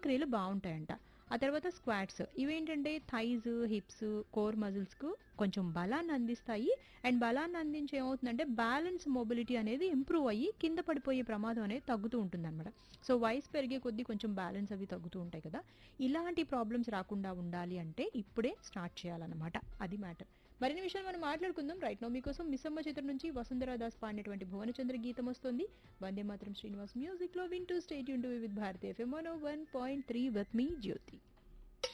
క్రియలు బాగుంటాయంట ఆ తర్వాత స్క్వాట్స్ ఇవేంటంటే థైజ్ హిప్స్ కోర్ మజిల్స్కు కొంచెం బలాన్ని అందిస్తాయి అండ్ బలాన్ని అందించి ఏమవుతుందంటే బ్యాలెన్స్ మొబిలిటీ అనేది ఇంప్రూవ్ అయ్యి కింద పడిపోయే ప్రమాదం అనేది తగ్గుతూ ఉంటుంది అనమాట సో వయసు పెరిగే కొద్దీ కొంచెం బ్యాలెన్స్ అవి తగ్గుతూ ఉంటాయి కదా ఇలాంటి ప్రాబ్లమ్స్ రాకుండా ఉండాలి అంటే ఇప్పుడే స్టార్ట్ చేయాలన్నమాట అది మ్యాటర్ మరిన్ని విషయాలు మనం మాట్లాడుకుందాం రైట్ నో మీకోసం మిస్సమ్మ చిత్రం నుంచి వసుంధరా దాస్ పాడినటువంటి భువనచంద్ర గీతం వస్తుంది వందే మాత్రం శ్రీనివాస్ మ్యూజిక్ లో వింటూ స్టేట్ యూన్ టు విత్ భారతీయ FM one point three with me Jyothi